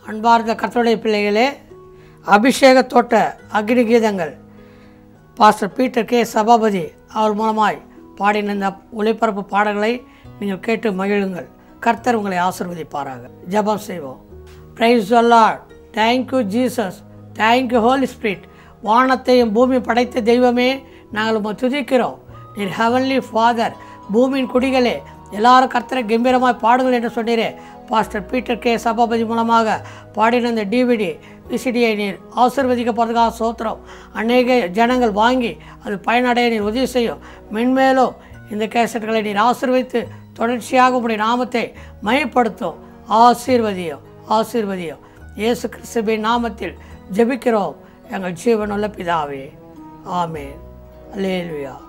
அன்பார்ந்த கர்த்தருடைய பிள்ளைகளே அபிஷேக தோட்ட அக்னி கீதங்கள் பாஸ்டர் பீட்டர் கே சபாபதி அவர் மூலமாய் பாடின இந்த ஒளிபரப்பு பாடல்களை நீங்கள் கேட்டு மகிழுங்கள் கர்த்தர் உங்களை ஆசிர்வதிப்பாராக ஜெபம் செய்வோம் praise Lord thank you Jesus thank you Holy Spirit வானத்தையும் பூமி படைத்த தெய்வமே நாங்கள் உம்மை துதிக்கிறோம் நீர் ஹெவன்லி ஃபாதர் பூமியின் குடிகளே எல்லாரும் கர்த்தரை கம்பீரமாய் பாடுங்கள் என்று சொன்னீரே பாஸ்டர் பீட்டர் கே சபாபதி மூலமாக பாடின இந்த டிவிடி விசிடியை நீர் ஆசிர்வதிக்கப்படுறதுக்காக சோத்திரம் அநேக ஜனங்கள் வாங்கி அது பயனடைய நீர் உதவி செய்யும் மென்மேலும் இந்த கேசட்களை நீர் ஆசீர்வதித்து தொடர்ச்சியாக உங்களுடைய நாமத்தை மையப்படுத்தும் ஆசீர்வதியும் ஆசீர்வதியும் இயேசு கிறிஸ்துவின் நாமத்தில் ஜெபிக்கிறோம் எங்கள் ஜீவனுள்ள பிதாவே ஆமென் அல்லேலுயா